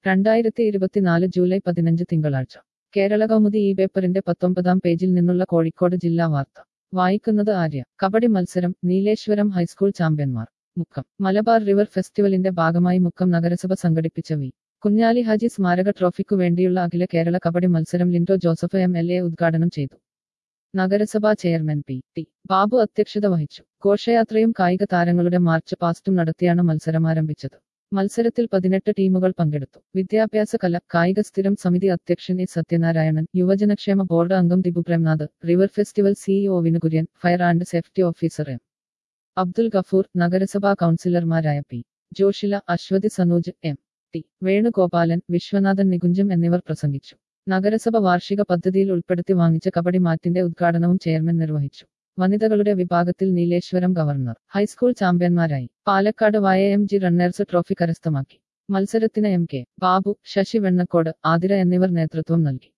രണ്ടായിരത്തി ഇരുപത്തിനാല് ജൂലൈ പതിനഞ്ച് തിങ്കളാഴ്ച കേരള കൗമുദി ഈ പേപ്പറിന്റെ പത്തൊമ്പതാം പേജിൽ നിന്നുള്ള കോഴിക്കോട് ജില്ലാ വാർത്ത വായിക്കുന്നത് ആര്യ കബഡി മത്സരം നീലേശ്വരം ഹൈസ്കൂൾ ചാമ്പ്യന്മാർ മുക്കം മലബാർ റിവർ ഫെസ്റ്റിവലിന്റെ ഭാഗമായി മുക്കം നഗരസഭ സംഘടിപ്പിച്ച വി കുഞ്ഞാലി ഹാജി സ്മാരക ട്രോഫിക്കു വേണ്ടിയുള്ള അഖില കേരള കബഡി മത്സരം Linto Joseph M L A ഉദ്ഘാടനം ചെയ്തു നഗരസഭാ ചെയർമാൻ പി ടി ബാബു അധ്യക്ഷത വഹിച്ചു ഘോഷയാത്രയും കായിക താരങ്ങളുടെ മാർച്ച് പാസ്റ്റും നടത്തിയാണ് മത്സരം ആരംഭിച്ചത് മത്സരത്തിൽ പതിനെട്ട് ടീമുകൾ പങ്കെടുത്തു വിദ്യാഭ്യാസ കല കായിക സ്ഥിരം സമിതി അധ്യക്ഷൻ എ സത്യനാരായണൻ യുവജനക്ഷേമ ബോർഡ് അംഗം Dibu Premnath river festival CEO Vinukurian fire and safety officer M Abdul Gafoor നഗരസഭാ കൗൺസിലർമാരായ P Joshila Aswathy Sanuj M T Venugopalan Viswanathan Nikuncham എന്നിവർ പ്രസംഗിച്ചു നഗരസഭ വാർഷിക പദ്ധതിയിൽ ഉൾപ്പെടുത്തി വാങ്ങിച്ച കബഡി മാറ്റിന്റെ ഉദ്ഘാടനവും ചെയർമാൻ നിർവഹിച്ചു വനിതകളുടെ വിഭാഗത്തിൽ നീലേശ്വരം ഗവർണർ ഹൈസ്കൂൾ ചാമ്പ്യന്മാരായി പാലക്കാട് വായ എം ജി റണ്ണേഴ്സ് ട്രോഫി കരസ്ഥമാക്കി മത്സരത്തിന് എം കെ ബാബു ശശി വെണ്ണക്കോട് ആതിര എന്നിവർ നേതൃത്വം നൽകി